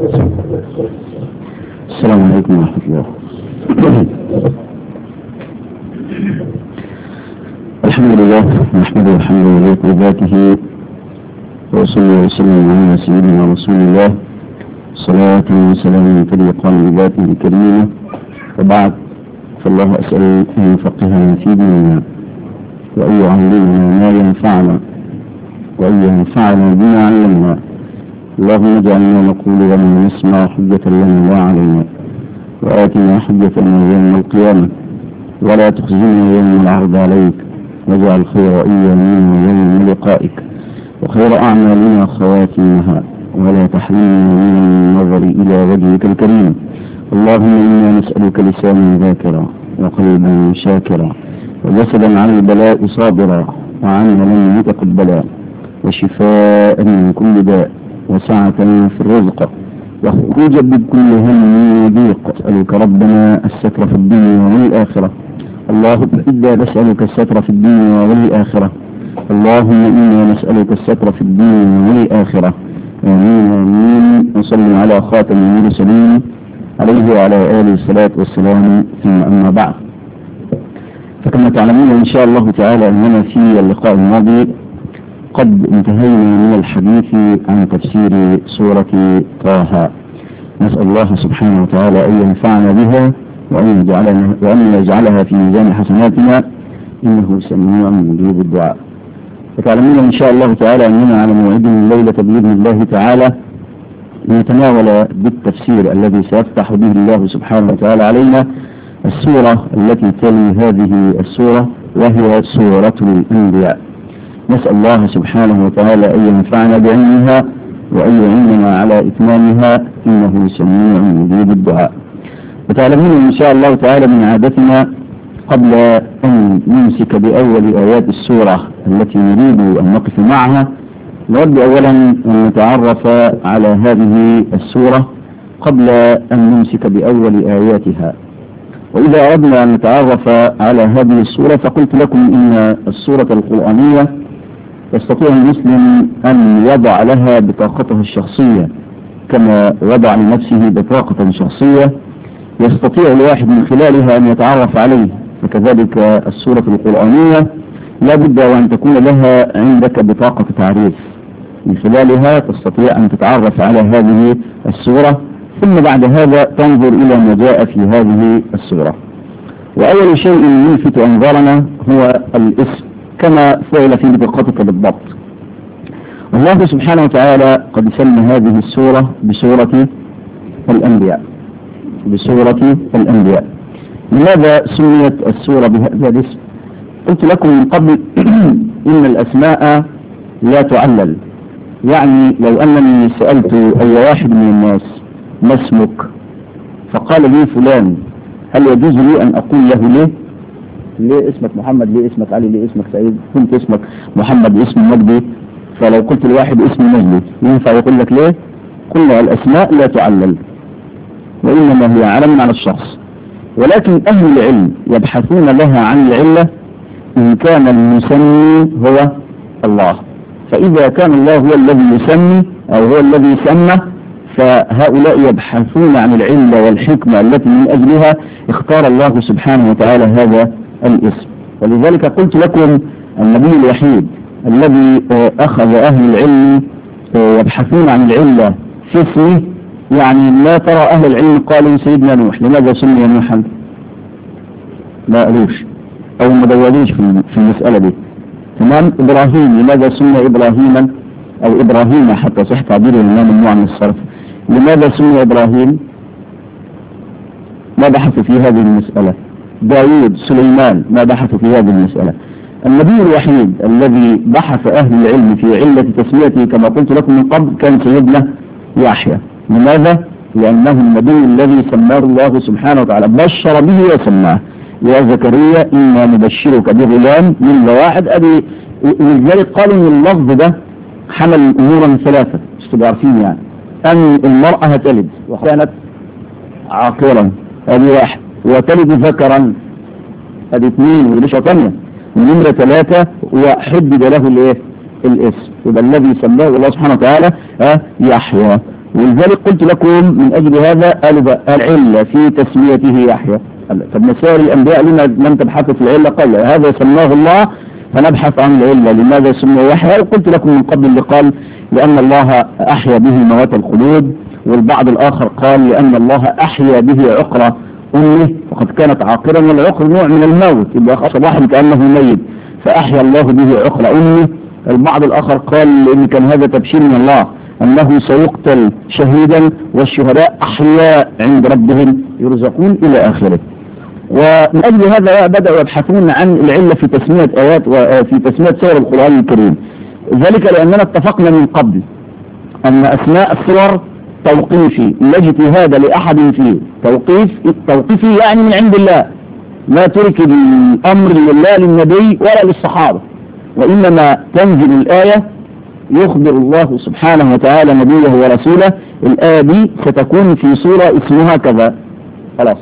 السلام عليكم ورحمة الله الحمد لله نحمده الحمد لله بذاته وصلى وسلم على سيدنا رسول الله صلاة وسلام تليقان بذاته الكريمة وبعد فالله أسأل أن يفقهنا في ديننا وأن يعلمنا ما ينفعنا وأن ينفعنا بما علمنا اللهم اجعلنا نقول وما نسمع حجة لنا لا علينا وآتنا حجتنا يوم القيامة ولا تخزنا يوم العرض عليك واجعل خير أيامنا يوم لقائك وخير أعمالنا خواتيمها ولا تحرمنا من النظر إلى وجهك الكريم اللهم إنا نسألك لسانا ذاكرا وقلبا شاكرا وجسدا عن البلاء صابرا وعملا متقبلا وشفاء من كل داء وسعة في الرزق وخروجا من كل هم وضيق أسألك ربنا الستر في الدنيا والآخرة اللهم إنا نسألك الستر في الدنيا والآخرة اللهم إنا نسألك الستر في الدنيا والآخرة آمين آمين وصلي على خاتم المرسلين عليه وعلى آله الصلاة والسلام ثم أما بعد فكما تعلمون إن شاء الله تعالى أننا في اللقاء الماضي قد انتهينا من الحديث عن تفسير سورة طه نسأل الله سبحانه وتعالى أن ينفعنا بها وأن يجعلنا وأن يجعلها في ميزان حسناتنا إنه سميع مجيب الدعاء وتعلمون إن شاء الله تعالى أننا على موعد الليلة بإذن الله تعالى لنتناول بالتفسير الذي سيفتح به الله سبحانه وتعالى علينا السورة التي تلي هذه السورة وهي سورة الأنبياء نسأل الله سبحانه وتعالى أن ينفعنا بعلمها وأن يعيننا على إتمامها إنه سميع مجيب الدعاء وتعلمون إن شاء الله تعالى من عادتنا قبل أن نمسك بأول آيات السورة التي نريد أن نقف معها نود أولا أن نتعرف على هذه السورة قبل أن نمسك بأول آياتها وإذا أردنا أن نتعرف على هذه السورة فقلت لكم إن السورة القرآنية يستطيع المسلم أن يضع لها بطاقته الشخصية كما وضع لنفسه بطاقة شخصية يستطيع الواحد من خلالها أن يتعرف عليه فكذلك السورة القرآنية لا بد وأن تكون لها عندك بطاقة تعريف من خلالها تستطيع أن تتعرف على هذه السورة ثم بعد هذا تنظر إلى ما جاء في هذه السورة وأول شيء يلفت أنظارنا هو الاسم كما فعل في بطاقتك بالضبط الله سبحانه وتعالى قد سمى هذه السورة بسورة الأنبياء بسورة الأنبياء لماذا سميت السورة بهذا الاسم قلت لكم من قبل إن الأسماء لا تعلل يعني لو أنني سألت أي واحد من الناس ما اسمك فقال لي فلان هل يجوز لي أن أقول له ليه ليه اسمك محمد ليه اسمك علي ليه اسمك سعيد كنت اسمك محمد اسم مجدي فلو قلت لواحد اسمي مجدي ينفع يقول لك ليه قلنا الأسماء لا تعلل وإنما هي علم على الشخص ولكن أهل العلم يبحثون لها عن العلة إن كان المسمي هو الله فإذا كان الله هو الذي يسمي أو هو الذي سمى فهؤلاء يبحثون عن العلة والحكمة التي من أجلها اختار الله سبحانه وتعالى هذا الاسم ولذلك قلت لكم النبي الوحيد الذي أخذ أهل العلم يبحثون عن العلة في اسمه يعني لا ترى أهل العلم قالوا سيدنا نوح لماذا سمي نوحا لا قالوش أو ما دولوش في المسألة دي تمام إبراهيم لماذا سمي إبراهيما أو إبراهيم حتى صح تعبيره لما ممنوع من الصرف لماذا سمي إبراهيم ما بحثوا في هذه المسألة داود سليمان ما بحثوا في هذه المسألة النبي الوحيد الذي بحث أهل العلم في علة تسميته كما قلت لكم من قبل كان سيدنا يحيى لماذا؟ لأنه النبي الذي سماه الله سبحانه وتعالى بشر به وسماه يا زكريا إنا نبشرك بغلام من واحد أبي ولذلك قالوا إن اللفظ ده حمل أمورا ثلاثة مش تبقوا عارفين يعني أن المرأة هتلد وكانت عاقرا هذه واحد وتلد ذكرا هذه اثنين ودي ثانية نمرة ثلاثة وحدد له الايه الاسم يبقى الذي سماه الله سبحانه وتعالى ها يحيى ولذلك قلت لكم من أجل هذا قالوا بقى العلة في تسميته يحيى طب مسائل الأنبياء لما لم تبحثوا في العلة قال هذا سماه الله فنبحث عن العلة لماذا سمي يحيى وقلت لكم من قبل اللي قال لأن الله أحيا به موات الخلود والبعض الآخر قال لأن الله أحيا به عقرة أمه وقد كانت عاقرا والعقر نوع من الموت يبقى صباح كأنه ميت فأحيا الله به عقر أمه البعض الآخر قال إن كان هذا تبشير من الله أنه سيقتل شهيدا والشهداء أحياء عند ربهم يرزقون إلى آخره ومن أجل هذا بدأوا يبحثون عن العلة في تسمية آيات وفي تسمية سور القرآن الكريم ذلك لأننا اتفقنا من قبل أن أسماء السور توقيفي لا اجتهاد لأحد فيه توقيف التوقيفي يعني من عند الله لا ترك الأمر لله للنبي ولا للصحابة وإنما تنزل الآية يخبر الله سبحانه وتعالى نبيه ورسوله الآية دي ستكون في سورة اسمها كذا خلاص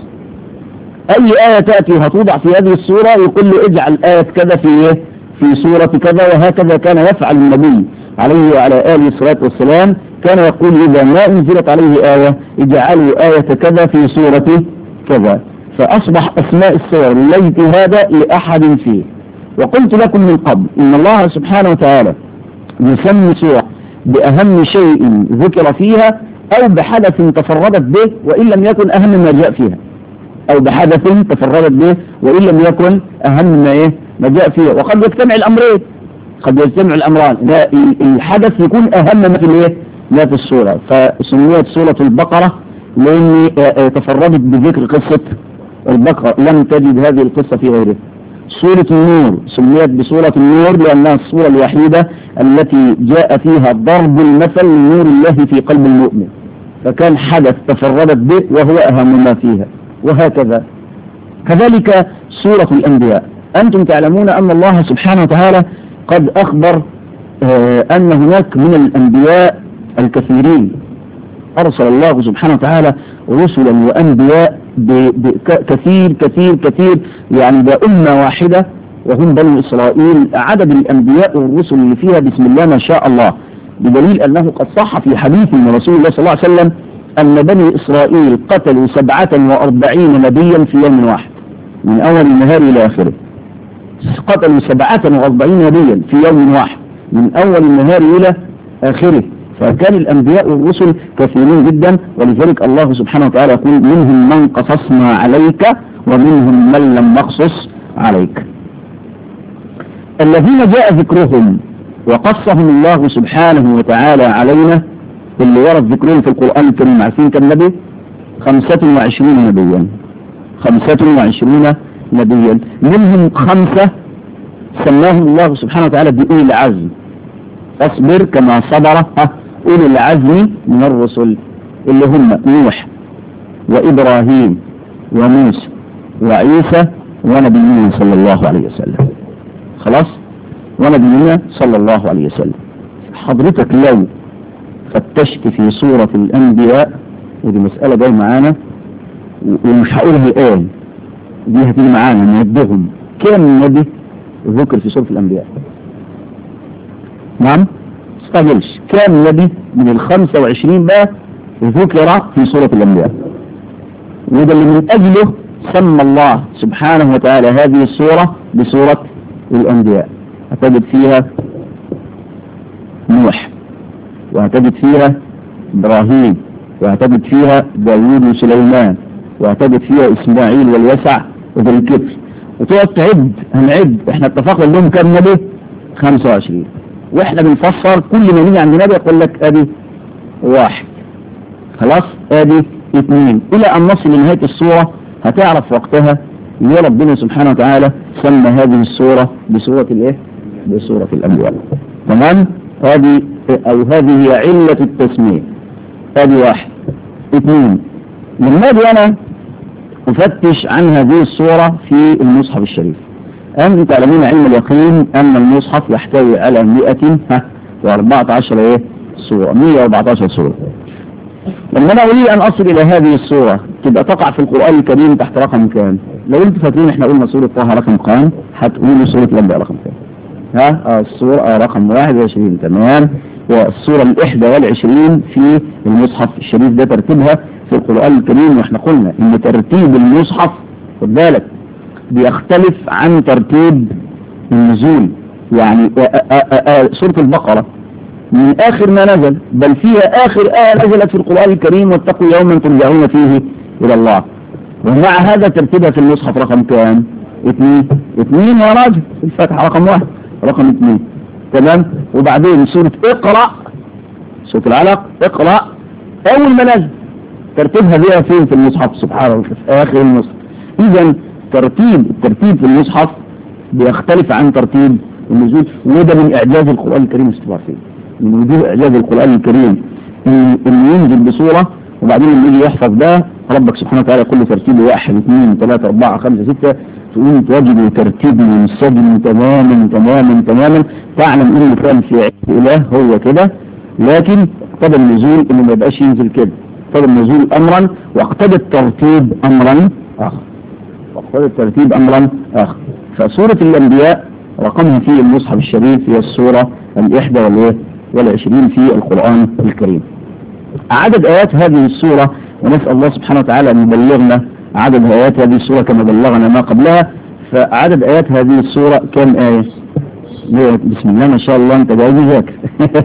أي آية تأتي وهتوضع في هذه السورة يقول له اجعل آية كذا في إيه؟ في سورة كذا وهكذا كان يفعل النبي عليه وعلى آله الصلاة والسلام كان يقول إذا ما أنزلت عليه آية اجعلوا آية كذا في سورة كذا فأصبح أسماء السور لا اجتهاد لأحد فيه وقلت لكم من قبل إن الله سبحانه وتعالى يسمي سورة بأهم شيء ذكر فيها أو بحدث تفردت به وإن لم يكن أهم ما جاء فيها أو بحدث تفردت به وإن لم يكن أهم ما إيه ما جاء فيها وقد يجتمع الأمرين قد يجتمع الأمران الحدث يكون أهم ما في الإيه ما في السورة فسميت سورة البقرة لأن تفردت بذكر قصة البقرة لم تجد هذه القصة في غيرها سورة النور سميت بسورة النور لأنها السورة الوحيدة التي جاء فيها ضرب المثل لنور الله في قلب المؤمن فكان حدث تفردت به وهو أهم ما فيها وهكذا كذلك سورة الأنبياء أنتم تعلمون أن الله سبحانه وتعالى قد أخبر أن هناك من الأنبياء الكثيرين أرسل الله سبحانه وتعالى رسلا وأنبياء كثير كثير كثير يعني بأمة واحدة وهم بني إسرائيل عدد الأنبياء والرسل اللي فيها بسم الله ما شاء الله بدليل أنه قد صح في حديث من رسول الله صلى الله عليه وسلم أن بني إسرائيل قتلوا سبعة وأربعين نبيا في يوم واحد من أول النهار إلى آخره قتلوا سبعة وأربعين نبيا في يوم واحد من أول النهار إلى آخره فكان الأنبياء والرسل كثيرين جدا ولذلك الله سبحانه وتعالى يقول منهم من قصصنا عليك ومنهم من لم نقصص عليك الذين جاء ذكرهم وقصهم الله سبحانه وتعالى علينا اللي ورد ذكرهم في القرآن الكريم عارفين كم نبي خمسة وعشرين نبيا خمسة وعشرين نبيا منهم خمسة سماهم الله سبحانه وتعالى بأولي العزم اصبر كما صبر أولي العزم من الرسل اللي هم نوح وإبراهيم وموسى وعيسى ونبينا صلى الله عليه وسلم خلاص ونبينا صلى الله عليه وسلم حضرتك لو فتشت في سورة الأنبياء ودي مسألة جاي معانا ومش هقولها الآن دي هتيجي معانا نودهم كم نبي ذكر في سورة الأنبياء نعم استعجلش كام نبي من الخمسة وعشرين بقى ذكر في سورة الأنبياء وده اللي من أجله سمى الله سبحانه وتعالى هذه السورة بسورة الأنبياء هتجد فيها نوح وهتجد فيها إبراهيم وهتجد فيها داوود وسليمان وهتجد فيها إسماعيل واليسع وذي الكفر وتقعد تعد هنعد احنا اتفقنا لهم كام نبي 25 واحنا بنفسر كل ما نيجي عند نبي يقول لك ادي واحد خلاص ادي اثنين الى ان نصل لنهاية السورة هتعرف وقتها ليه ربنا سبحانه وتعالى سمى هذه السورة بسورة الايه بسورة الانبياء تمام هذه او هذه هي علة التسمية ادي واحد اثنين لما اجي انا افتش عن هذه السورة في المصحف الشريف أنتم تعلمون علم اليقين أن المصحف يحتوي على 114 إيه سورة 114 سورة لما أنا أريد أن أصل إلى هذه السورة تبقى تقع في القرآن الكريم تحت رقم كام لو أنتم فاكرين إحنا قلنا سورة طه رقم كام هتقولوا سورة الأنبياء رقم كام ها آه السورة آه رقم 21 تمام والسورة الإحدى والعشرين في المصحف الشريف ده ترتيبها في القرآن الكريم واحنا قلنا ان ترتيب المصحف خد بالك بيختلف عن ترتيب النزول يعني آآ آآ سورة البقرة من آخر ما نزل بل فيها آخر آية نزلت في القرآن الكريم واتقوا يوما ترجعون فيه إلى الله ومع هذا ترتيبها في المصحف رقم كام؟ اثنين اثنين يا راجل الفاتحة رقم واحد رقم اثنين تمام وبعدين سورة اقرأ سورة العلق اقرأ أول ما نزل ترتيبها بيها فين في المصحف سبحان الله في آخر المصحف إذا ترتيب الترتيب في المصحف بيختلف عن ترتيب النزول وده من إعجاز القرآن الكريم استغفر فيه من وجوه إعجاز القرآن الكريم إن ينزل بصورة وبعدين لما يجي يحفظ ده ربك سبحانه وتعالى يقول له ترتيبه واحد اثنين ثلاثة أربعة خمسة ستة تقوم تجد ترتيب منسجم تماما تماما تماما تعلم إن كان في علم إله هو كده لكن اقتضى النزول إنه ما يبقاش ينزل كده اقتضى النزول أمرا واقتضى الترتيب أمرا آخر واقتضى الترتيب أمرا آخر فسورة الأنبياء رقمها في المصحف الشريف هي السورة الإحدى والإيه والعشرين في القرآن الكريم عدد آيات هذه السورة ونسأل الله سبحانه وتعالى أن يبلغنا عدد آيات هذه السورة كما بلغنا ما قبلها فعدد آيات هذه السورة كم آية بسم الله ما شاء الله أنت جاي ذاكر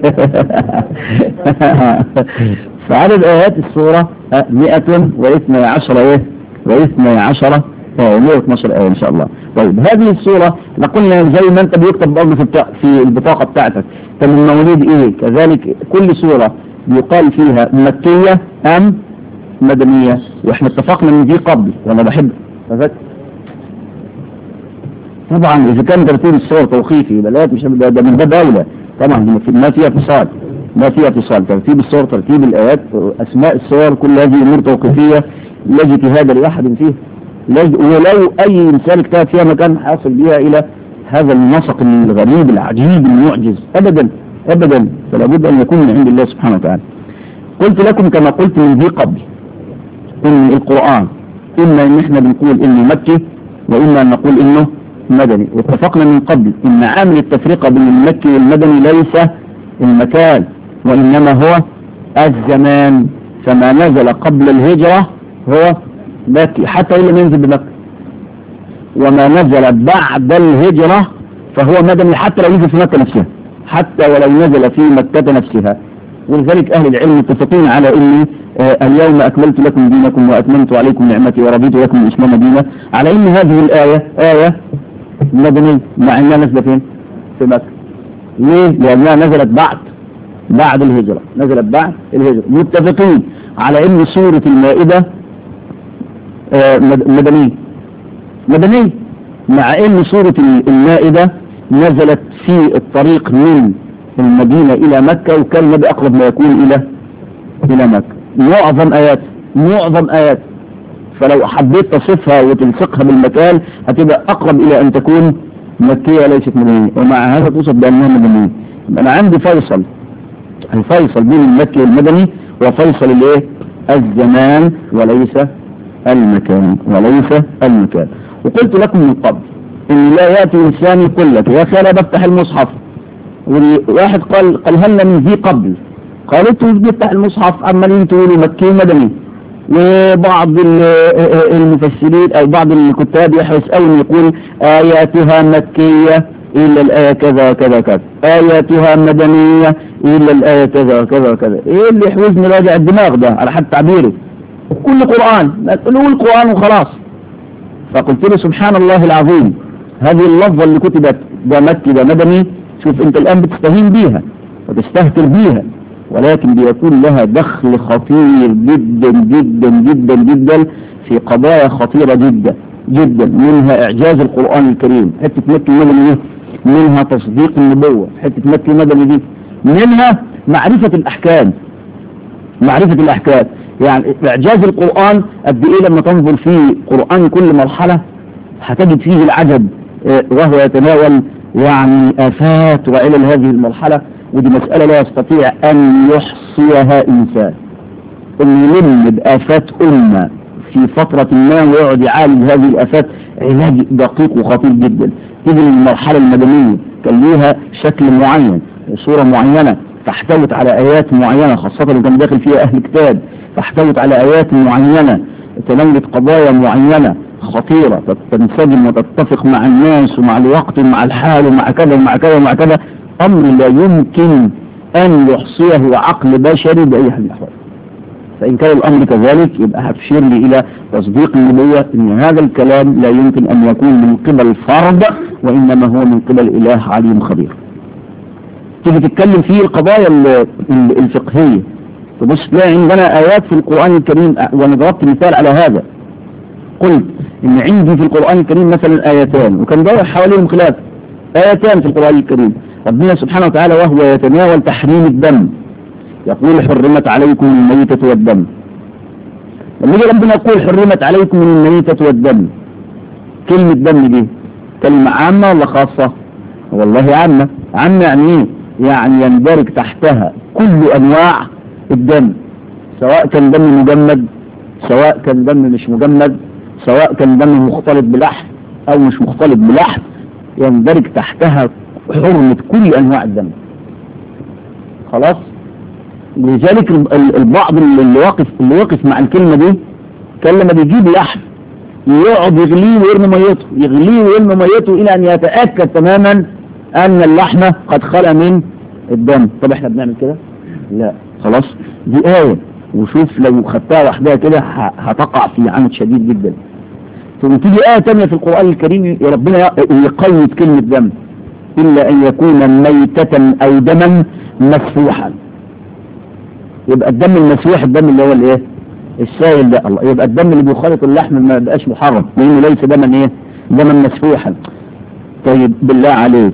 فعدد آيات السورة 112 إيه واثنى عشرة آية 112 آية إن شاء الله طيب هذه السورة قلنا زي ما أنت بيكتب برضه في, بتاع في البطاقة بتاعتك طب المواليد إيه كذلك كل سورة يقال فيها مكية أم مدنية وإحنا اتفقنا إن دي قبل وأنا بحب ففت طبعا إذا كان ترتيب السور توقيفي يبقى لا مش ده, ده من باب أولى طبعا ما فيها اتصال ما فيها اتصال ترتيب السور ترتيب الآيات أسماء السور كل هذه أمور توقيفية لا اجتهاد لأحد فيه ولو أي إنسان اجتهد فيها مكان حاصل بها إلى هذا النسق الغريب العجيب المعجز أبدا أبدا فلا بد أن يكون من عند الله سبحانه وتعالى قلت لكم كما قلت من ذي قبل إن القرآن إما إن إحنا بنقول إنه مكي وإما أن نقول إنه مدني واتفقنا من قبل إن عامل التفرقة بين المكي والمدني ليس المكان وإنما هو الزمان فما نزل قبل الهجرة هو مكي حتى إن لم ينزل بمكة وما نزل بعد الهجرة فهو مدني حتى لو نزل في مكة نفسها حتى ولو نزل في مكة نفسها ولذلك أهل العلم متفقين على أن آه اليوم أكملت لكم دينكم وأتممت عليكم نعمتي ورضيت لكم الإسلام دينا على أن هذه الآية آية مدنية مع أنها نزلت فين؟ في مكة ليه؟ لأنها نزلت بعد بعد الهجرة نزلت بعد الهجرة متفقين على أن سورة المائدة آه مدنية مدنية مع أن سورة المائدة نزلت في الطريق من المدينة إلى مكة وكان النبي أقرب ما يكون إلى إلى مكة معظم آيات معظم آيات فلو حبيت تصفها وتلصقها بالمكان هتبقى أقرب إلى أن تكون مكية ليست مدنية ومع هذا توصف بأنها مدنية أنا عندي فيصل الفيصل بين المكي والمدني وفيصل الايه الزمان وليس المكان وليس المكان وقلت لكم من قبل ان لا ياتي انسان يقول لك يا اخي انا بفتح المصحف واحد قال قال هل من ذي قبل قالت بيفتح المصحف عمالين تقولوا مكي مدني وبعض المفسرين او بعض الكتاب يحرص قوي يقول اياتها مكيه الا الايه كذا كذا كذا اياتها مدنيه الا الايه كذا كذا كذا ايه اللي يحوزني راجع الدماغ ده على حد تعبيري كل قران نقول القران وخلاص فقلت له سبحان الله العظيم هذه اللفظة اللي كتبت ده مكي ده مدني شوف انت الان بتستهين بيها وتستهتر بيها ولكن بيكون لها دخل خطير جدا جدا جدا جدا في قضايا خطيرة جدا جدا منها اعجاز القرآن الكريم حتة مكي مدني دي منها تصديق النبوة حتة مكي مدني دي منها معرفة الاحكام معرفة الاحكام يعني اعجاز القرآن قد ايه لما تنظر في قرآن كل مرحلة هتجد فيه العجب وهو يتناول يعني آفات وعلل هذه المرحلة ودي مسألة لا يستطيع أن يحصيها إنسان أن يلم بآفات أمة في فترة ما ويقعد يعالج هذه الآفات علاج دقيق وخطير جدا تيجي للمرحلة المدنية كان ليها شكل معين صورة معينة فاحتوت على آيات معينة خاصة لو كان داخل فيها أهل كتاب فاحتوت على آيات معينة تناولت قضايا معينة خطيرة تنسجم وتتفق مع الناس ومع الوقت ومع الحال ومع كذا ومع كذا ومع كذا أمر لا يمكن أن يحصيه عقل بشري بأي حال من الأحوال فإن كان الأمر كذلك يبقى هتشير لي إلى تصديق النبوة أن هذا الكلام لا يمكن أن يكون من قبل فرد وإنما هو من قبل إله عليم خبير تيجي تتكلم فيه القضايا الفقهية تبص تلاقي عندنا آيات في القرآن الكريم وأنا ضربت مثال على هذا قلت إن عندي في القرآن الكريم مثلا آيتان وكان دور حواليهم خلاف آيتان في القرآن الكريم ربنا سبحانه وتعالى وهو يتناول تحريم الدم يقول حرمت عليكم الميتة والدم لما يجي ربنا يقول حرمت عليكم الميتة والدم كلمة دم دي كلمة عامة ولا خاصة والله عامة عامة يعني ايه يعني يندرج تحتها كل انواع الدم سواء كان دم مجمد سواء كان دم مش مجمد سواء كان دم مختلط بلحم او مش مختلط بلحم يندرج تحتها حرمة كل انواع الدم خلاص لذلك البعض اللي واقف اللي واقف مع الكلمة دي كان لما بيجيب لحم يقعد يغليه ويرمي ميته يغليه ويرمي ميته الى ان يتأكد تماما ان اللحمة قد خلى من الدم طب احنا بنعمل كده لا خلاص دي آية وشوف لو خدتها وحدها كده هتقع في عمد شديد جدا ثم تيجي آية تانية في القرآن الكريم ربنا يقيد كلمة دم إلا أن يكون ميتة أو دما مسفوحا يبقى الدم المسفوح الدم اللي هو الايه السائل ده الله يبقى الدم اللي بيخالط اللحم ما بقاش محرم لانه ليس دما ايه دما مسفوحا طيب بالله عليك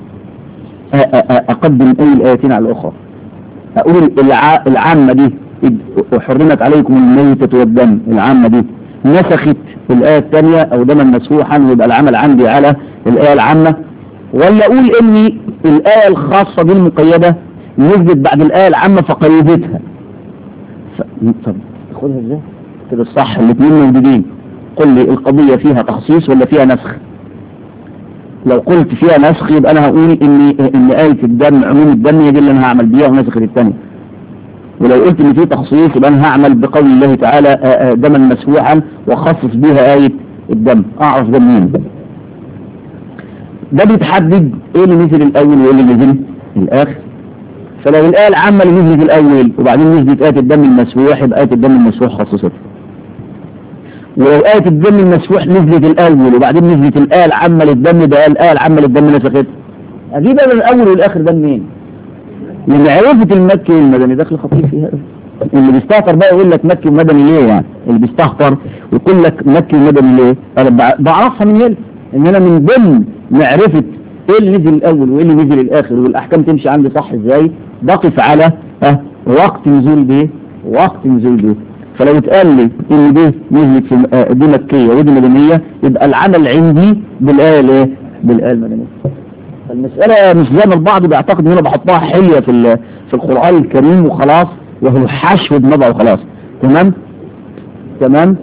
اقدم اي الايتين على الاخرى اقول الع... العامة دي وحرمت عليكم الميتة والدم العامة دي نسخت الآية الثانية أو دما مسفوحا ويبقى العمل عندي على الآية العامة ولا أقول إني الآية الخاصة دي المقيدة نزلت بعد الآية العامة فقيدتها ف... طب خدها ازاي كده الصح الاثنين موجودين قل لي القضية فيها تخصيص ولا فيها نسخ لو قلت فيها نسخ يبقى انا هقول ان ان آية الدم عموم الدم هي دي اللي انا هعمل بيها ونسخ الثانية ولو قلت ان في تخصيص يبقى انا هعمل بقول الله تعالى دما مسفوحا واخصص بيها آية الدم اعرف ده منين ده بيتحدد ايه اللي نزل الاول وايه اللي نزل الاخر فلو الآية العامة اللي نزلت الأول وبعدين نزلت آية الدم المسفوح يبقى آية الدم المسفوح خصصتها ولو آية الدم المسفوح نزلت الأول وبعدين نزلت الآية العامة للدم ده الآية العامة للدم نسختها أجيب أنا الأول والآخر ده منين؟ لأن عرفة المكي والمدني داخل خطير فيها اللي بيستهتر بقى يقول لك مكي ومدني ليه يعني اللي بيستهتر يقول لك مكي ومدني ليه أنا بعرفها من هنا إن أنا من ضمن معرفة ايه اللي نزل الاول وايه اللي نزل الاخر والاحكام تمشي عندي صح ازاي بقف على اه وقت نزول دي وقت نزول دي فلو اتقال لي ان دي نزلت في آه دي مكيه ودي مدنيه يبقى العمل عندي بالايه الايه بالايه المدنيه المساله مش زي ما البعض بيعتقد ان انا بحطها حليه في في القران الكريم وخلاص وهو حشو دماغه وخلاص تمام تمام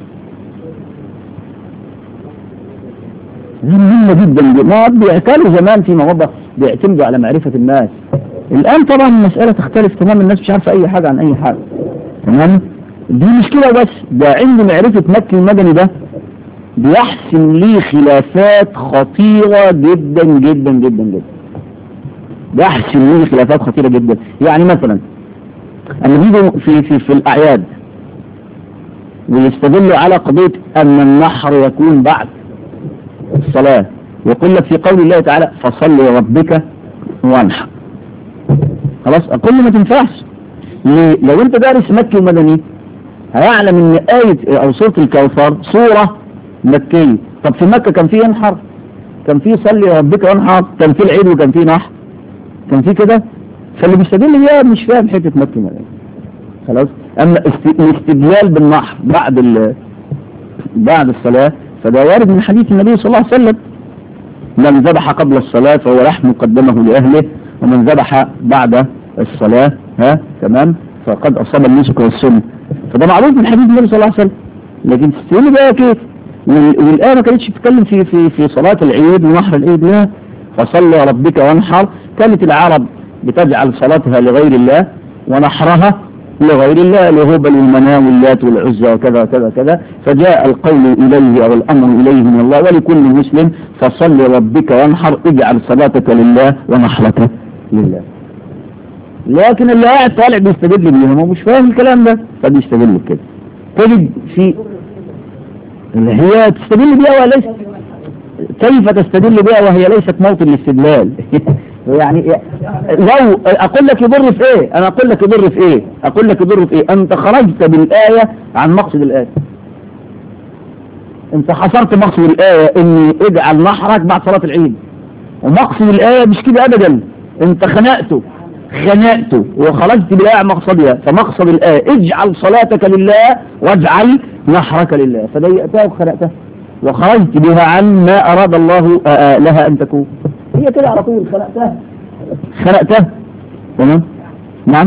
دي مهمة جدا ما كانوا زمان في مواضع بيعتمدوا على معرفة الناس الآن طبعا المسألة تختلف تماما الناس مش عارفة أي حاجة عن أي حاجة تمام دي مشكلة بس ده عند معرفة مكي المدني ده بيحسم لي خلافات خطيرة جدا جدا جدا جدا بيحسم لي خلافات خطيرة جدا يعني مثلا أما بيجوا في, في, في الأعياد ويستدلوا على قضية أن النحر يكون بعد الصلاة يقول لك في قول الله تعالى فصل لربك وانحر خلاص أقول ما تنفعش ليه؟ لو انت دارس مكي ومدني هيعلم ان آية او سورة الكوثر سورة مكية طب في مكة كان فيه ينحر كان فيه صلي لربك وانحر كان فيه العيد وكان فيه نحر كان فيه كده فاللي بيستدل بيها مش فاهم حتة مكي ومدني خلاص اما الاستدلال بالنحر بعد بعد الصلاة فده وارد من حديث النبي صلى الله عليه وسلم من ذبح قبل الصلاة فهو لحم قدمه لأهله ومن ذبح بعد الصلاة ها تمام فقد أصاب النسك والسن فده معروف من حديث النبي صلى الله عليه وسلم لكن تستدل بها كيف وال- والآية ما كانتش بتتكلم في في في صلاة العيد ونحر العيد لا فصل ربك وانحر كانت العرب بتجعل صلاتها لغير الله ونحرها لغير الله لهبل والمناة واللات والعزى وكذا وكذا كذا فجاء القول إليه أو الأمر إليه من الله ولكل مسلم فصل ربك وانحر اجعل صلاتك لله ونحرك لله لكن اللي قاعد طالع بيستدل بيهم هو مش فاهم الكلام ده فبيستدل بكده تجد في اللي هي تستدل بها وليس كيف تستدل بها وهي ليست موطن الاستدلال يعني لو اقول لك يضر في ايه انا اقول لك يضر في ايه اقول لك يضر في ايه انت خرجت بالايه عن مقصد الايه انت حصرت مقصد الايه اني اجعل نحرك بعد صلاه العيد ومقصد الايه مش كده ابدا انت خنقته خنقته وخرجت بالايه عن مقصدها فمقصد الايه اجعل صلاتك لله واجعل نحرك لله فضيقتها وخنقتها وخرجت بها عن ما أراد الله آه، آه، لها أن تكون هي كده على طول خلقتها خلقتها تمام نعم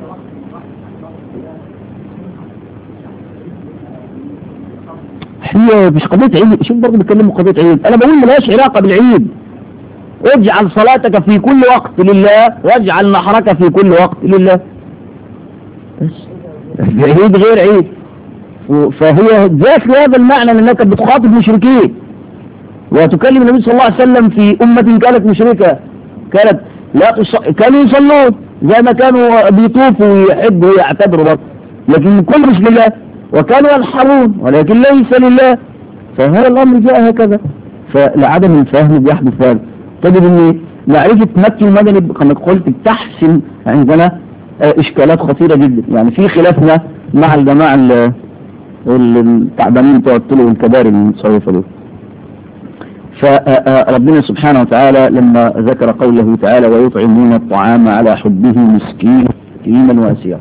هي مش قضية عيد شوف برضه بيتكلموا قضية عيد أنا بقول ملهاش علاقة بالعيد اجعل صلاتك في كل وقت لله واجعل نحرك في كل وقت لله بس عيد غير عيد فهي ذات هذا المعنى انك بتخاطب مشركين وتكلم النبي صلى الله عليه وسلم في أمة كانت مشركة كانت لا تص... كانوا يصلون زي ما كانوا بيطوفوا ويحبوا ويعتبروا برضه لكن كل مش لله وكانوا ينحرون ولكن ليس لله فهذا الأمر جاء هكذا فلعدم الفهم بيحدث هذا تجد ان معرفة مكي المدني كما قلت بتحسن عندنا آه، اشكالات خطيرة جدا يعني في خلافنا مع الجماعة ال- ال- التعبانين بتوع الطلوع والكبار المتصوفة دول فربنا سبحانه وتعالى لما ذكر قوله تعالى ويطعمون الطعام على حبه مسكين يتيما واسيرا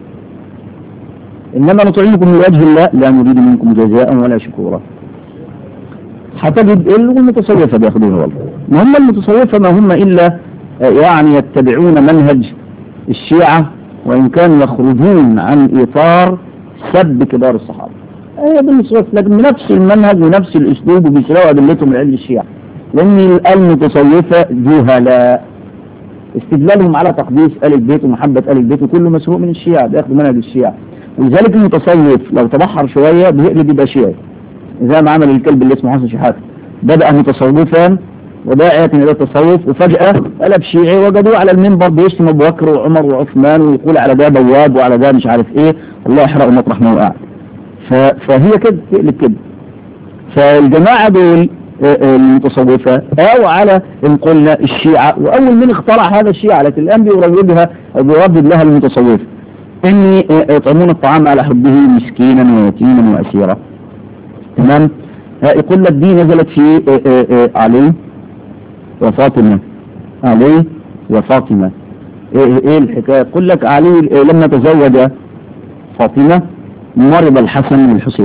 انما نطعمكم لوجه الله لا نريد منكم جزاء ولا شكورا هتجد المتصوفة بياخدوها والله ما هم المتصوفة ما هم إلا آه، يعني يتبعون منهج الشيعة وإن كانوا يخرجون عن إطار سب كبار الصحابة هي بالنسبة لكن بنفس المنهج ونفس الأسلوب وبيسرقوا أدلتهم من علم الشيعة لأن المتصوفة جهلاء استدلالهم على تقديس آل البيت ومحبة آل البيت وكله مسروق من الشيعة بياخدوا منهج الشيعة ولذلك المتصوف لو تبحر شوية بيقلب يبقى شيعي زي ما عمل الكلب اللي اسمه حسن شحاتة بدأ متصوفا وداعية إلى التصوف وفجأة قلب شيعي وجدوه على المنبر بيشتم أبو بكر وعمر وعثمان ويقول على ده بواب وعلى ده مش عارف إيه الله يحرقه مطرح ما هو قاعد ف- فهي كده تقلب كده فالجماعة دول آه، آه، المتصوفة أو على إن قلنا الشيعة وأول من اخترع هذا الشيعة لكن الآن بيروجها أو بيردد لها المتصوف إني آه، يطعمون الطعام على حبه مسكينا ويتيما وأسيرا تمام آه، يقول لك دي نزلت في آه، آه، آه، علي وفاطمة علي وفاطمة ايه ايه الحكاية يقول لك علي آه، لما تزوج فاطمة مرض الحسن والحسين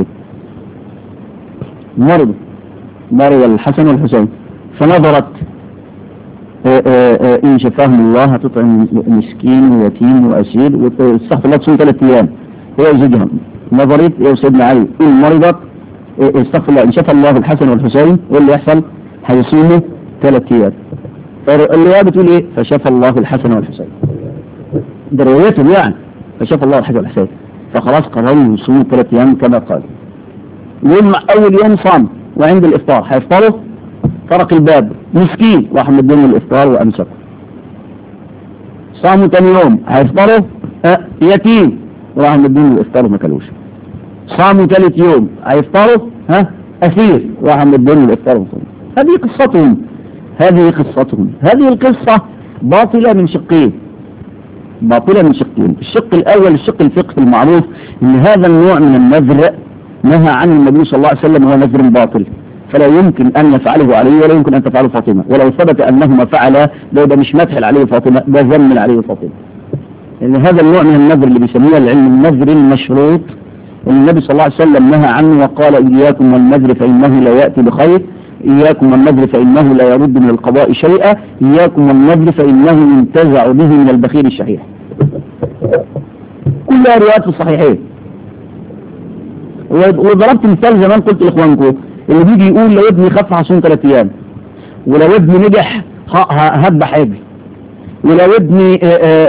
مرض مرض الحسن والحسين فنظرت آه، آه، آه، إن شفاهم الله هتطعم مسكين ويتيم وأسير واستغفر الله تصوم ثلاث أيام هي وزوجها نظرت يا سيدنا علي إن مرضت آه، استغفر الله إن شفى الله الحسن والحسين إيه اللي يحصل؟ هيصوموا ثلاث أيام الرواية بتقول إيه؟ فشفى الله الحسن والحسين ده روايتهم يعني فشفى الله الحسن والحسين فخلاص قرروا يصوموا ثلاث أيام كما قال يوم أول يوم صام وعند الإفطار هيفطروا طرق الباب مسكين راح مدين الإفطار وأمسكوا صاموا تاني يوم هيفطروا أه يتيم راح مدين الإفطار وما كلوش صاموا ثالث يوم هيفطروا ها أسير راح مدين الإفطار وما كلوش. هذه قصتهم هذه قصتهم هذه القصة باطلة من شقين باطلة من شقين الشق الأول الشق الفقهي المعروف أن هذا النوع من النذر نهى عن النبي صلى الله عليه وسلم هو نذر باطل فلا يمكن أن يفعله علي ولا يمكن أن تفعله فاطمة ولو ثبت أنهما فعلا ده يبقى مش مدح عليه فاطمة ده ذم عليه فاطمة لأن هذا النوع من النذر اللي بيسموه العلم النذر المشروط النبي صلى الله عليه وسلم نهى عنه وقال إياكم والنذر فإنه لا يأتي بخير إياكم والنذر فإنه لا يرد من القضاء شيئا إياكم والنذر فإنه ينتزع به من البخيل الشحيح كلها روايات في الصحيحين وضربت مثال زمان قلت لاخوانكم اللي بيجي يقول لو ابني خف عشان ثلاث ايام ولو ابني نجح هذبح ابني ولو ابني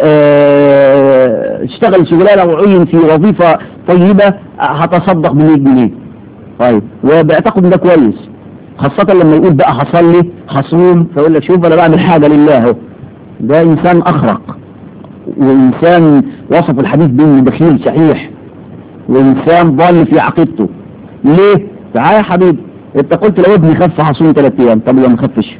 اشتغل شغلانه وعين في وظيفه طيبه هتصدق ب 100 جنيه طيب وبيعتقد ان ده كويس خاصة لما يقول بقى حصل لي هصوم فيقول لك شوف انا بعمل حاجة لله اهو ده انسان اخرق وانسان وصف الحديث بانه بخيل صحيح وانسان ضال في عقيدته ليه؟ تعالى يا حبيبي انت قلت لو ابني خف هصوم ثلاث ايام طب لو ما خفش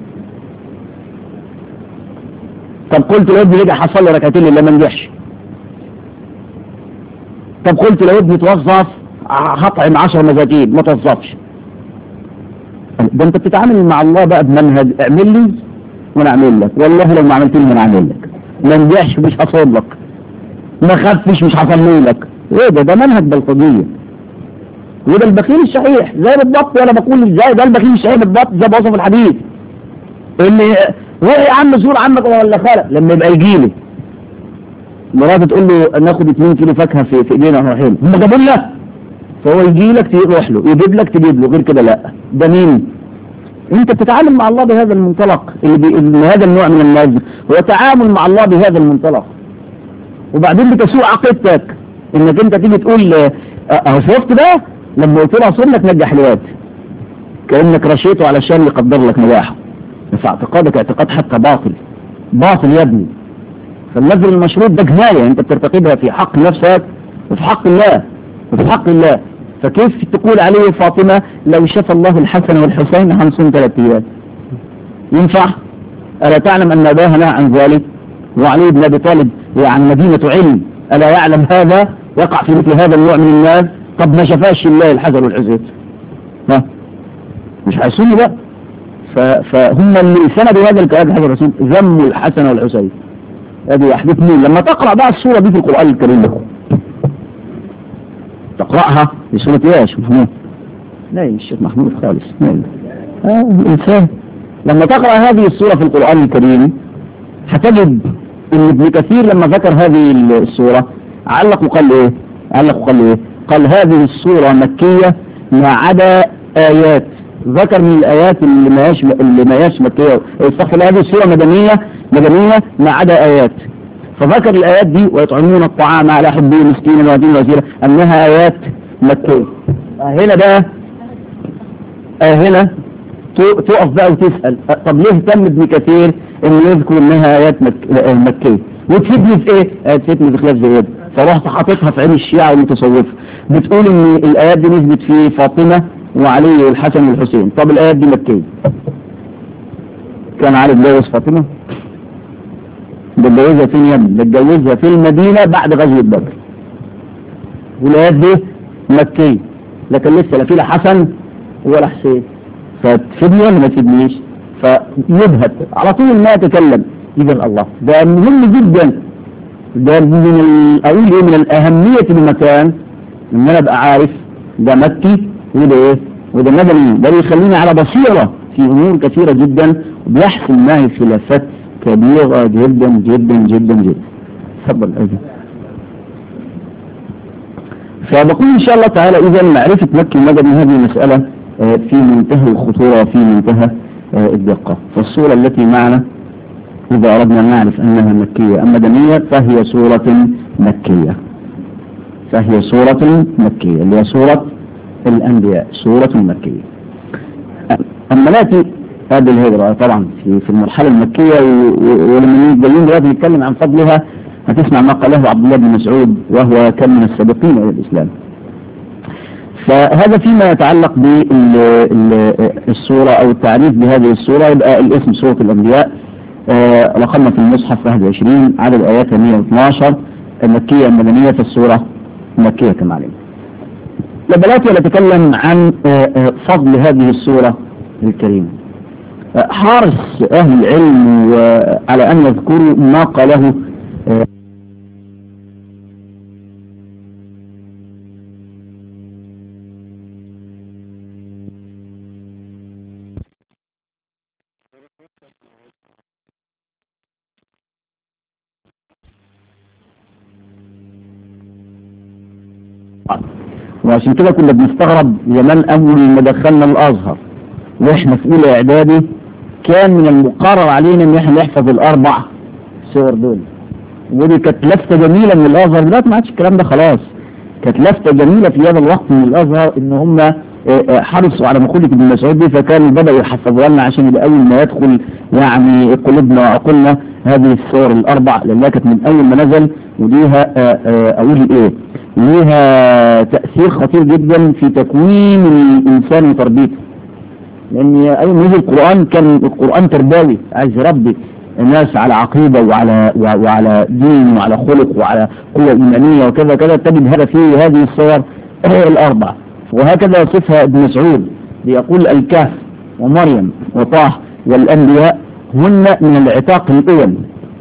طب قلت لو ابني رجع حصل لي ركعتين اللي ما نجحش طب قلت لو ابني توظف هطعم 10 مساكين ما توظفش ده انت بتتعامل مع الله بقى بمنهج اعمل لي وانا اعمل لك والله لو ما عملت لي انا اعمل لك ما نجحش مش هصوم لك ما خفش مش هصلي لك ايه ده ده منهج بلطجيه وده البخيل الصحيح زي بالضبط وانا بقول ازاي ده البخيل الصحيح بالضبط زي ما وصف الحديث اللي روح يا عم زور عمك ولا خالك لما يبقى يجي لي مراته تقول له ناخد 2 كيلو فاكهه في في ايدينا رايحين هم جابوا لك فهو يجي لك تروح له يجيب لك تجيب له غير كده لا ده مين انت بتتعامل مع الله بهذا المنطلق اللي بي... هذا النوع من الناس هو تعامل مع الله بهذا المنطلق وبعدين بتسوء عقيدتك انك انت تيجي تقول اه شفت بقى لما قلت له اصل لك نجح الواد كانك رشيته علشان يقدر لك نجاحه فاعتقادك اعتقاد حتى باطل باطل يا ابني فالنذر المشروط ده جنايه انت بترتكبها في حق نفسك وفي حق الله وفي حق الله فكيف تقول عليه فاطمة لو شفى الله الحسن والحسين هنصوم ثلاث ايام ينفع ألا تعلم أن أباها نهى عن ذلك وعلي بن أبي طالب عن مدينة علم ألا يعلم هذا يقع في مثل هذا النوع من الناس طب ما شفاش الله الحسن والحسين ها مش هيصوموا بقى فهم اللي سندوا هذا الكلام الحسن الرسول ذموا الحسن والحسين هذه أحدث مين لما تقرأ بقى السورة دي في القرآن الكريم تقرأها في سورة ايش محمود نايم الشيخ محمود خالص نايم آه الإنسان لما تقرأ هذه السورة في القرآن الكريم هتجد ان ابن كثير لما ذكر هذه السورة علق وقال ايه علق وقال ايه قال هذه السورة مكية ما عدا آيات ذكر من الآيات اللي ما ياش اللي ما ياش مكية استغفر الله هذه السورة مدنية مدنية ما عدا آيات فذكر الآيات دي ويطعمون الطعام على حبه مسكينا ويتيما وزيرا أنها آيات مكية هنا بقى هنا تقف بقى وتسأل طب ليه اهتم ابن كثير انه يذكر انها آيات مك... مكية وتفيدني في ايه؟ آيات تفيدني في خلاف زي فرحت حاططها في عين الشيعة والمتصوفة بتقول ان الآيات دي نزلت في فاطمة وعلي والحسن والحسين طب الآيات دي مكية كان علي اتجوز فاطمة ده اتجوزها فين يا ابني؟ ده اتجوزها في المدينة بعد غزوة بدر. والآيات دي مكية لكن لسه لا في لا حسن ولا حسين فتفيدني ولا ما تفيدنيش؟ فيبهت على طول ما يتكلم إذا الله ده مهم جدا ده من أقول إيه من الأهمية المكان إن أنا أبقى عارف ده مكي وده إيه؟ وده مدني ده بيخليني على بصيرة في أمور كثيرة جدا وبيحصل معي خلافات كبيرة جدا جدا جدا جدا تفضل أجل فبقول إن شاء الله تعالى إذا معرفة مكي المدني هذه مسألة في منتهى الخطورة وفي منتهى الدقة فالصورة التي معنا إذا أردنا أن نعرف أنها مكية أم مدنية فهي سورة مكية فهي سورة مكية اللي هي سورة الأنبياء سورة مكية أما نأتي هذه الهجرة طبعا في في المرحلة المكية ولما نجيين دلوقتي نتكلم عن فضلها هتسمع ما قاله عبد الله بن مسعود وهو كان من السابقين إلى الإسلام فهذا فيما يتعلق بالصورة أو التعريف بهذه الصورة يبقى الاسم سورة الأنبياء آه رقمنا في المصحف 21 عدد آياتها 112 المكية المدنية في السورة مكية كما علمنا لبلاتي نتكلم عن آه آه فضل هذه السورة الكريمة حرص أهل العلم على أن يذكروا ما قاله وعشان كده كنا بنستغرب زمان أول ما دخلنا الأزهر وإحنا في أولى إعدادي كان من المقرر علينا إن إحنا نحفظ الأربع سور دول ودي كانت لفتة جميلة من الأزهر دلوقتي ما عادش الكلام ده خلاص كانت لفتة جميلة في هذا الوقت من الأزهر إن هم حرصوا على مقولة ابن مسعود دي فكانوا بدأوا يحفظوها لنا عشان يبقى أول ما يدخل يعني قلوبنا وعقولنا هذه الصور الأربع لأنها كانت من أول ما نزل وليها أقول إيه ليها تأثير خطير جدا في تكوين الإنسان وتربيته لأن أول ما نزل القرآن كان القرآن تربوي عايز يربي الناس على عقيدة وعلى وعلى دين وعلى خلق وعلى قوة إيمانية وكذا كذا تجد هذا فيه هذه الصور الأربع وهكذا يصفها ابن مسعود ليقول الكهف ومريم وطه والأنبياء هن من العتاق الأول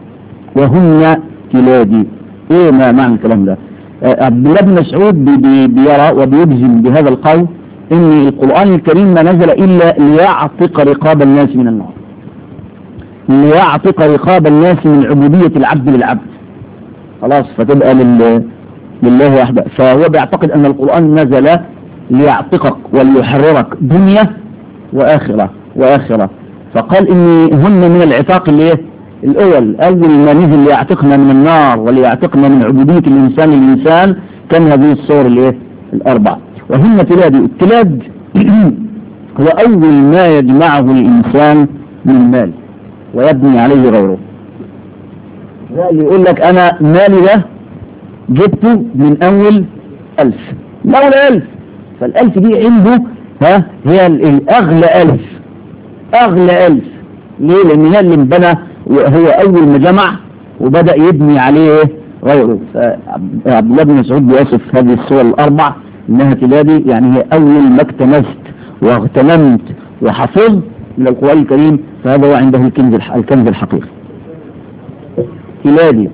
وهن كلادي ايه ما معنى الكلام ده عبد الله بن مسعود بيرى وبيجزم بهذا القول ان القرآن الكريم ما نزل الا ليعتق رقاب الناس من النار ليعتق رقاب الناس من عبودية العبد للعبد خلاص فتبقى لل... لله وحده فهو بيعتقد ان القرآن نزل ليعتقك وليحررك دنيا وآخرة وآخرة فقال إن هن من العتاق اللي إيه؟ الأول أول ما نزل ليعتقنا من النار وليعتقنا من عبودية الإنسان للإنسان كان هذه الصور اللي إيه؟ الأربع وهن تلاد التلاد هو أول ما يجمعه الإنسان من مال ويبني عليه غيره اللي يقول لك أنا مالي ده جبته من أول ألف من أول ألف فالألف دي عنده ها هي الأغلى ألف أغلى ألف ليه لأن هي اللي انبنى وهو أول ما جمع وبدأ يبني عليه غيره فعبد الله بن مسعود بيصف هذه الصور الأربع إنها تلادي يعني هي أول ما اكتنست واغتنمت وحفظت من القرآن الكريم فهذا هو عنده الكنز الكنز الحقيقي تلادي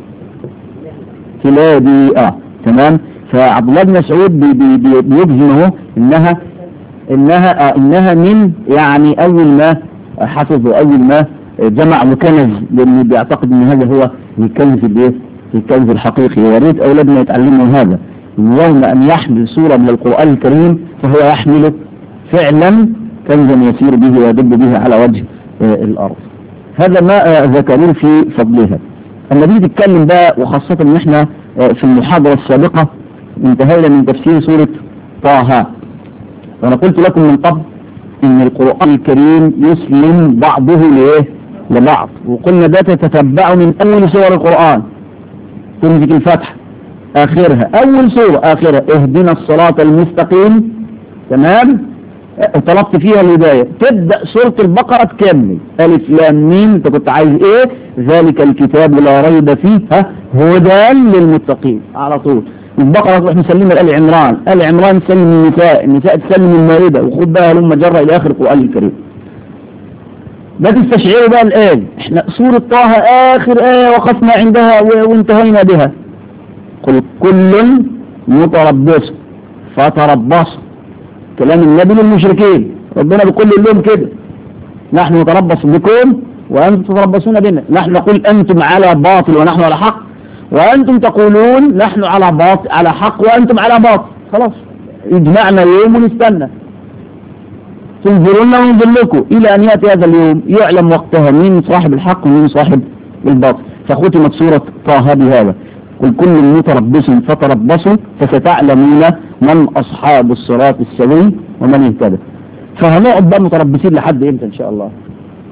تلادي اه تمام فعبد الله بن مسعود بي بي بي بيجزم اهو انها انها آه انها من يعني اول ما حفظ واول ما جمع وكنز لانه بيعتقد ان هذا هو الكنز الايه الكنز الحقيقي ويا ريت اولادنا يتعلموا هذا ان يوم ان يحمل سوره من القران الكريم فهو يحمل فعلا كنزا يسير به ويدب به على وجه آه الارض هذا ما آه ذكروه في فضلها النبي بيتكلم بقى وخاصة ان احنا في المحاضرة السابقة انتهينا من تفسير سورة طه وانا قلت لكم من قبل ان القرآن الكريم يسلم بعضه لايه لبعض وقلنا ده تتتبع من اول سور القرآن تمسك الفتح اخرها اول سورة اخرها اهدنا الصراط المستقيم تمام طلبت فيها الهداية تبدأ سورة البقرة تكمل ألف لام ميم أنت كنت عايز إيه ذلك الكتاب لا ريب فيه ها هدى للمتقين على طول البقرة تروح مسلمة لآل عمران آل عمران تسلم النساء النساء تسلم المائدة وخد بقى لما جرى إلى آخر القرآن الكريم لا تستشعروا بقى الآن احنا سورة طه آخر آية وقفنا عندها وانتهينا بها قل كل متربص فتربصوا كلام النبي للمشركين ربنا بيقول لهم كده نحن نتربص بكم وأنتم تتربصون بنا نحن نقول أنتم على باطل ونحن على حق وأنتم تقولون نحن على باطل على حق وأنتم على باطل خلاص اجمعنا يوم ونستنى تنظرون وننظر لكم إلى أن يأتي هذا اليوم يعلم وقتها مين صاحب الحق ومين صاحب الباطل فختمت سورة طه بهذا قل كل متربص فتربصوا فستعلمون من أصحاب الصراط السوي ومن اهتدى فهنقعد بقى متربصين لحد امتى ان شاء الله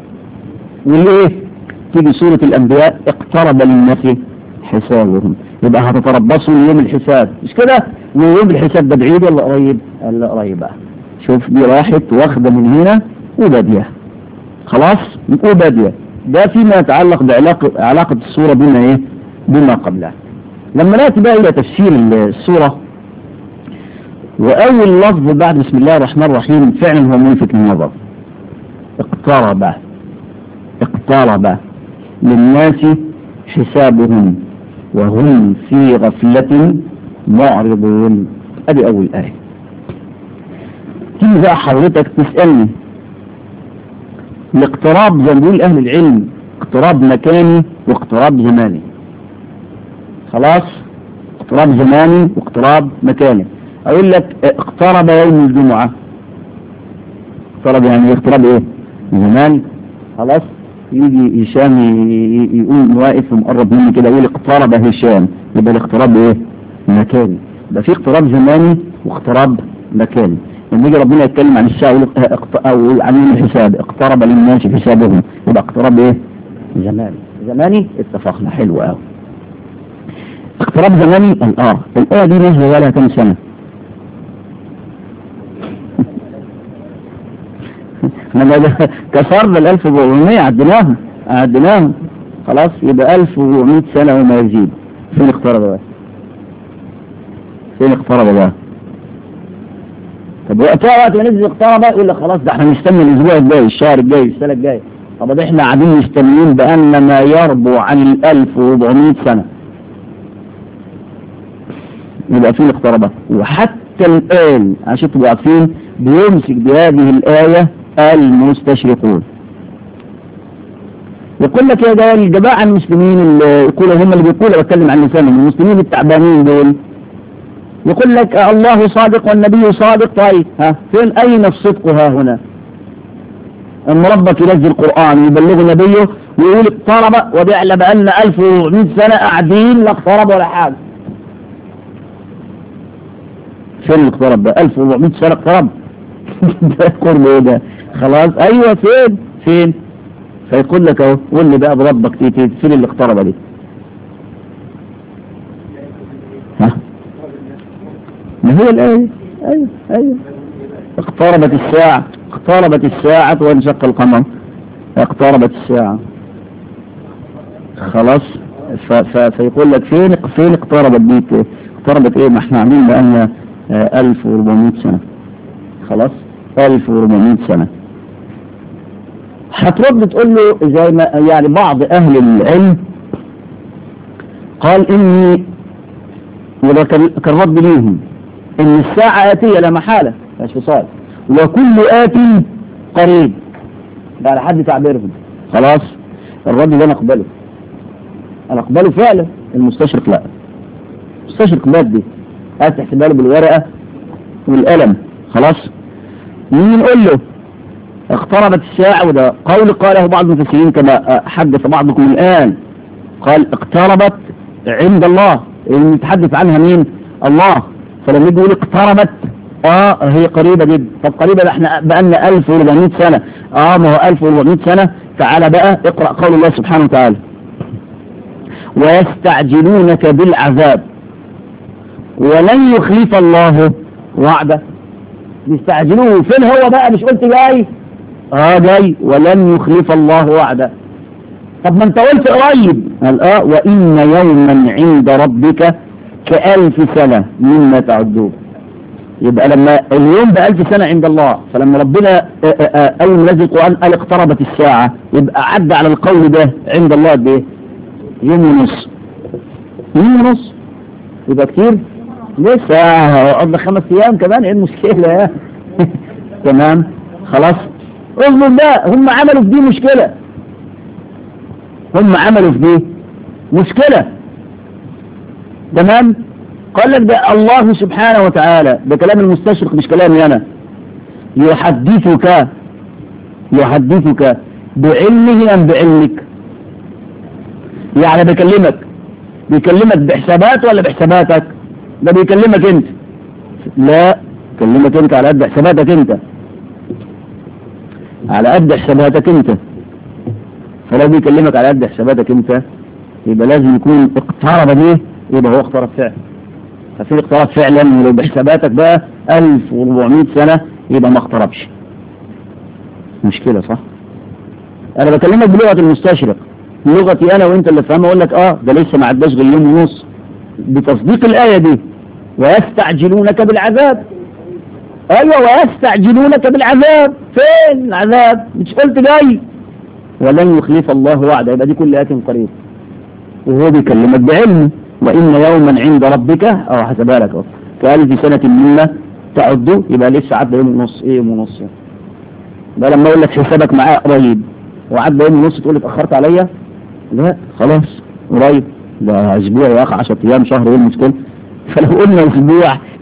والايه تيجي سورة الانبياء اقترب للناس حسابهم يبقى هتتربصوا ليوم الحساب مش كده ويوم الحساب ده بعيد ولا قريب قال لا قريب بقى شوف دي راحت واخده من هنا وباديه خلاص وباديه ده فيما يتعلق بعلاقة علاقة السورة بما ايه بما قبلها لما نأتي بقى إلى تفسير السورة وأول لفظ بعد بسم الله الرحمن الرحيم فعلا هو ملفت للنظر اقترب اقترب للناس حسابهم وهم في غفلة معرضون ادي أول آية تيجي بقى حضرتك تسألني الاقتراب زي ما بيقول أهل العلم اقتراب مكاني واقتراب زماني خلاص اقتراب زماني واقتراب مكاني اقول لك اقترب يوم الجمعة اقترب يعني اقترب ايه زمان خلاص يجي هشام يقوم واقف ومقرب مني كده يقول اقترب هشام يبقى الاقتراب ايه مكاني يبقى في اقتراب زماني واقتراب مكاني لما يجي ربنا يتكلم عن الساعة يقول او عن يوم الحساب اقترب للناس حسابهم يبقى اقتراب ايه زماني زماني اتفقنا حلو قوي اقتراب زماني اه الآية دي نزل لها كم سنة احنا كسرنا ال 1400 عديناها عديناها خلاص يبقى 1400 سنة وما يزيد فين اقترب بقى فين اقترب بقى طب وقتها وقت ما ننزل اقترب يقول لك خلاص ده احنا نستنى الاسبوع الجاي الشهر الجاي السنة الجاية طب ده احنا قاعدين مستنيين بأن ما يربو عن ال 1400 سنة يبقى فين اقترب وحتى الآن عشان تبقوا عارفين بيمسك بهذه الآية المستشرقون يقول لك يا ده الجماعة المسلمين اللي يقولوا هم اللي بيقولوا بتكلم عن لسانهم المسلمين التعبانين دول يقول لك الله صادق والنبي صادق طيب ها فين أين الصدق ها هنا أن ربك ينزل القرآن ويبلغ نبيه ويقول اقترب وبيعلم أن 1400 سنة قاعدين لا اقترب ولا حاجة فين الاقترب ده 1400 سنة اقترب ده قرب ايه ده خلاص ايوه فين فين فيقول لك اهو قول لي بقى بربك تيتي فين اللي اقترب دي ها ما هي الايه ايوه ايوه اقتربت الساعة اقتربت الساعة وانشق القمر اقتربت الساعة خلاص ف ف فيقول لك فين فين اقتربت دي اقتربت ايه ما احنا عاملين بقالنا 1400 سنة خلاص 1400 سنة هترد تقول له زي ما يعني بعض اهل العلم قال اني وده كان رد ليهم ان الساعة اتية لا محالة مش فصال وكل آت قريب ده على حد تعبيرهم خلاص الرد ده انا اقبله انا اقبله فعلا المستشرق لا المستشرق مادي هات احتماله بالورقة والقلم خلاص مين نقول له اقتربت الساعة وده قول قاله بعض المفسرين كما حدث بعضكم الآن قال اقتربت عند الله اللي يتحدث عنها مين الله فلما يجي يقول اقتربت اه هي قريبة جدا طب قريبة ده احنا بقالنا 1400 سنة اه ما هو 1400 سنة تعالى بقى اقرأ قول الله سبحانه وتعالى ويستعجلونك بالعذاب ولن يخلف الله وعده يستعجلوه فين هو بقى مش قلت جاي اه جاي ولن يخلف الله وعده طب ما انت قلت قريب قال اه وان يوما عند ربك كألف سنة مما تعدون يبقى لما اليوم بألف سنة عند الله فلما ربنا أول نزل القرآن قال اقتربت الساعة يبقى عدى على القول ده عند الله قد ايه يوم ونص يوم ونص يبقى كتير لسه قضى خمس ايام كمان ايه المشكلة يا تمام خلاص اظلم ده هم عملوا في دي مشكلة هم عملوا في دي مشكلة تمام قال لك ده الله سبحانه وتعالى ده كلام المستشرق مش كلامي انا يحدثك يحدثك بعلمه ام بعلمك يعني بيكلمك بيكلمك بحسابات ولا بحساباتك ده بيكلمك انت لا بيكلمك انت على قد حساباتك انت على قد حساباتك انت فلو بيكلمك على قد حساباتك انت يبقى لازم يكون اقترب دي يبقى هو اقترب فعلا ففي اقترب فعلا ولو بحساباتك بقى 1400 سنة يبقى ما اقتربش مشكلة صح انا بكلمك بلغة المستشرق لغتي انا وانت اللي فاهمها اقول لك اه ده لسه ما عداش غير يوم ونص بتصديق الآية دي ويستعجلونك بالعذاب ايوه ويستعجلونك بالعذاب فين العذاب مش قلت جاي ولن يخلف الله وعده يبقى دي كل آية قريب وهو بيكلمك بعلمه وإن يوما عند ربك أو حسبها لك كألف سنة مما تعده يبقى لسه عدى يوم ونص إيه يوم ونص ده لما أقول لك حسابك معاه قريب وعدى يوم ونص تقول لي اتأخرت عليا لا خلاص قريب ده أسبوع يا أخي 10 أيام شهر إيه المشكلة فلو قلنا أسبوع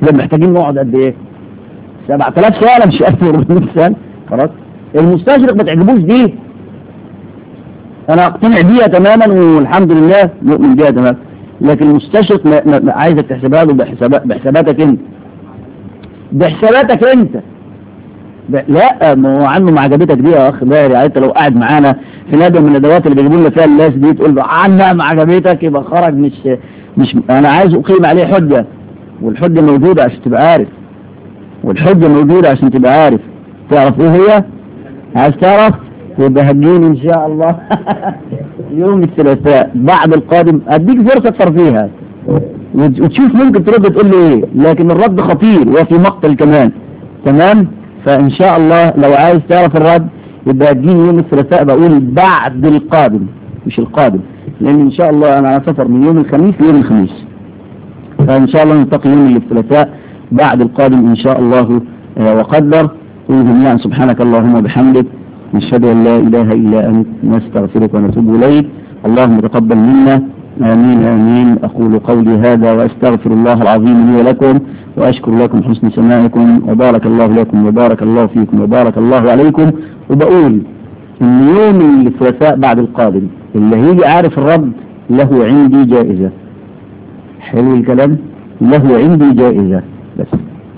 يبقى محتاجين نقعد قد ايه 7000 سنه مش 1400 سنه خلاص المستشرق ما تعجبوش دي انا اقتنع بيها تماما والحمد لله مؤمن بيها تماما لكن المستشرق ما ما ما عايزك تحسبها له بحسابات بحساباتك انت بحساباتك انت ب... لا ما هو عنه ما عجبتك دي يا اخ باهر يعني انت لو قاعد معانا في نادي من الندوات اللي بيجيبوا لنا فيها الناس دي تقول له عنها ما عجبتك يبقى خرج مش مش انا عايز اقيم عليه حجه والحجه موجوده عشان تبقى عارف والحجه موجوده عشان تبقى عارف تعرف ايه هي؟ عايز تعرف؟ يبقى هتجيني ان شاء الله يوم الثلاثاء بعد القادم اديك فرصه ترفيها وت- وتشوف ممكن ترد تقول له ايه لكن الرد خطير وفي مقتل كمان تمام فان شاء الله لو عايز تعرف الرد يبقى اديني يوم الثلاثاء بقول بعد القادم مش القادم لان ان شاء الله انا على سفر من يوم الخميس ليوم الخميس فان شاء الله نلتقي يوم الثلاثاء بعد القادم ان شاء الله آه، وقدر قل جميعا سبحانك اللهم وبحمدك نشهد ان لا اله الا انت نستغفرك ونتوب اليك اللهم تقبل منا امين امين اقول قولي هذا واستغفر الله العظيم لي ولكم واشكر لكم حسن سماعكم وبارك الله لكم وبارك الله فيكم وبارك الله عليكم وبقول ان يوم الثلاثاء بعد القادم اللي هيجي عارف الرد له عندي جائزة حلو الكلام له عندي جائزة بس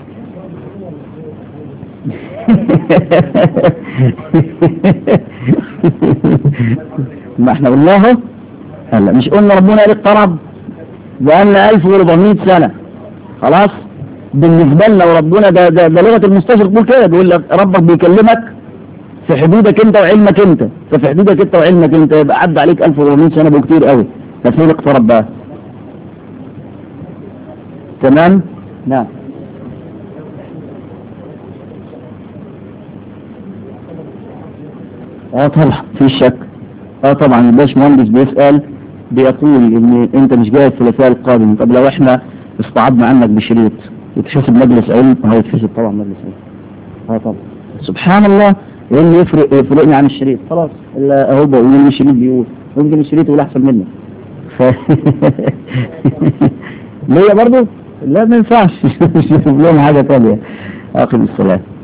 ما احنا قلنا اهو هلا مش قلنا ربنا قال اقترب بقالنا 1400 سنة خلاص بالنسبة لنا وربنا ده, ده, ده لغة المستشرق بيقول كده بيقول لك ربك بيكلمك في حدودك انت وعلمك انت ففي حدودك انت وعلمك انت يبقى عدى عليك 1400 سنة بكتير قوي ففين اقترب بقى تمام نعم اه طبعا في شك اه طبعا الباش مهندس بيسأل بيقول ان انت مش جاي الثلاثاء القادم طب لو احنا استعضنا عنك بشريط يتحسب مجلس علم هيتحسب طبعا مجلس علم اه طبعا سبحان الله ايه اللي يفرق يفرقني عن الشريط خلاص الا اهو بقول لي الشريط بيقول ممكن الشريط يقول احسن مني ف... ليا برضو لا ما ينفعش نشوف لهم حاجه ثانيه اخر الصلاه